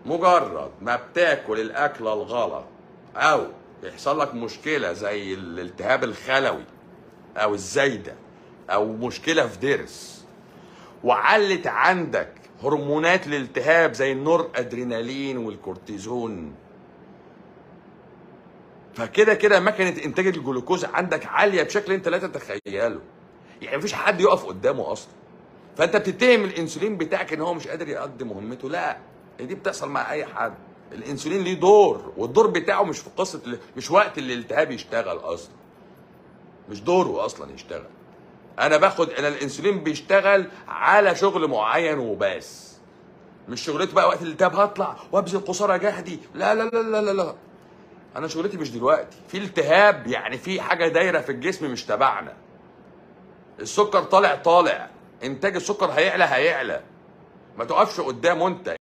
مجرد ما بتاكل الاكله الغلط او يحصل لك مشكله زي الالتهاب الخلوي او الزايده او مشكله في ضرس وعلت عندك هرمونات الالتهاب زي النور ادرينالين والكورتيزون فكده كده مكنه انتاج الجلوكوز عندك عاليه بشكل انت لا تتخيله يعني مفيش حد يقف قدامه اصلا فانت بتتهم الانسولين بتاعك ان هو مش قادر يقضي مهمته لا هي دي بتحصل مع اي حد الانسولين ليه دور والدور بتاعه مش في قصه مش وقت اللي الالتهاب يشتغل اصلا مش دوره اصلا يشتغل انا باخد انا الانسولين بيشتغل على شغل معين وبس مش شغلته بقى وقت الالتهاب هطلع وابذل قصارى جهدي لا لا لا لا لا, لا. انا شغلتي مش دلوقتي في التهاب يعني في حاجه دايره في الجسم مش تبعنا السكر طالع طالع انتاج السكر هيعلى هيعلى ما تقفش قدامه انت